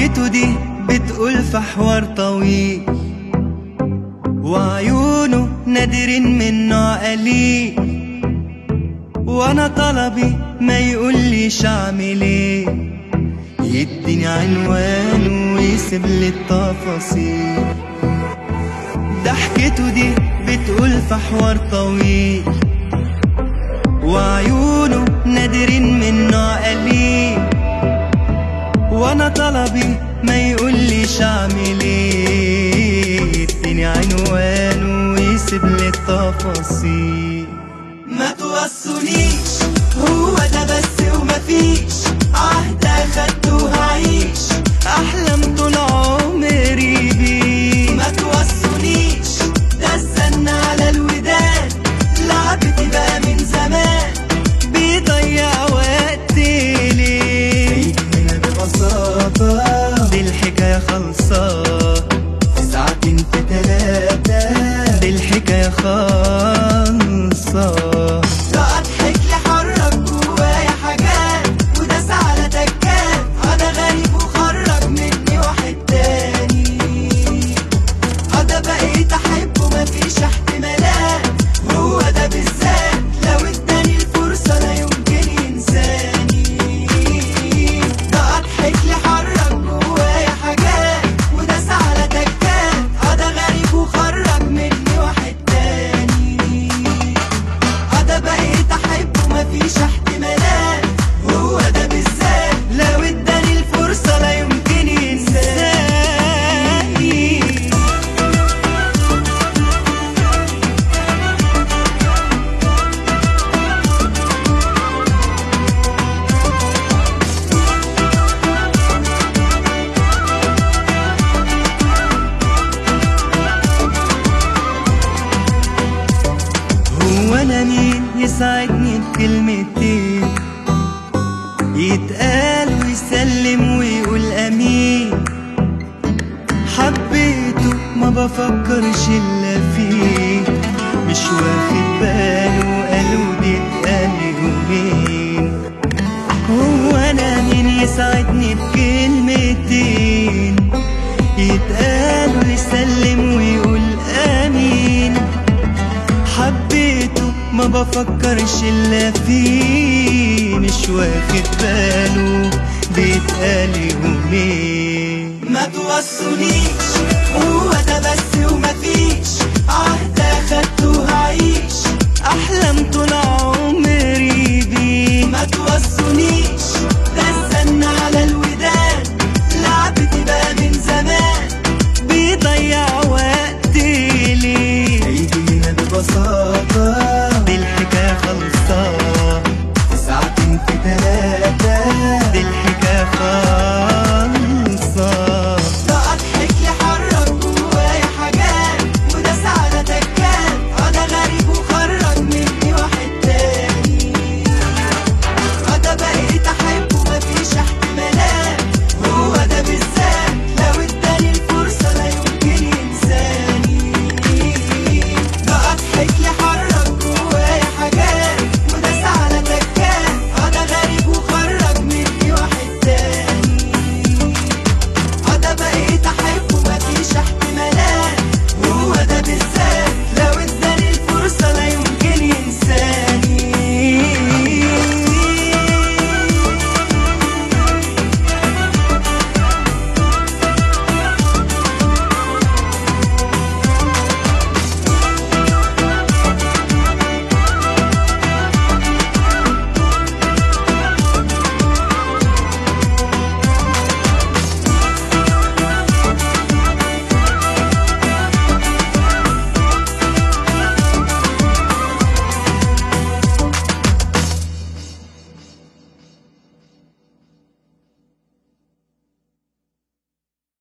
ضحكته دي بتقول في حوار طويل وعيونه نادرين من نوع قليل وانا طلبي ما يقوليش اعمل ايه يديني عنوان ويسيب لي التفاصيل ضحكته دي بتقول في حوار طويل وعيونه نادرين من نوع قليل وانا طلبي ما يقوليش اعمل ايه اديني عنوان ويسيب لي التفاصيل ما توصونيش هو ده بس ومفيش عهد اخدته وهعيش احلم طول عمري بيه ما توصونيش ده استنى على الوداد لعبتي بقى من زمان بيضيع وقتي ليه هنا ببساطة دي الحكاية خلصة في ساعتين في تلاتة دي الحكاية خلصة ده اضحك لحرك جوايا حاجات وداس على تكات انا غريب وخرج مني واحد تاني انا بقيت احبه مفيش احتمالات هو ده بالذات لو اداني الفرصة لا يمكن ينساني ده اضحك لحرك جوايا حاجات وداس على تكات انا غريب وخرج مني واحد تاني انا بقيت احبه مفيش احتمالات هو ده بالذات لو اداني الفرصة لا يمكن ينساني هو انا مين يساعدني بكلمتين يتقال ويسلم ويقول امين حبيته ما بفكرش الا فيه مش واخد باله قالوا بيتقال يومين هو انا مين يساعدني بكلمتين يتقال ويسلم ويقول امين حبيته ما بفكرش الا فيه مش واخد باله بيتقال يومين ما توصونيش هو ده بس وما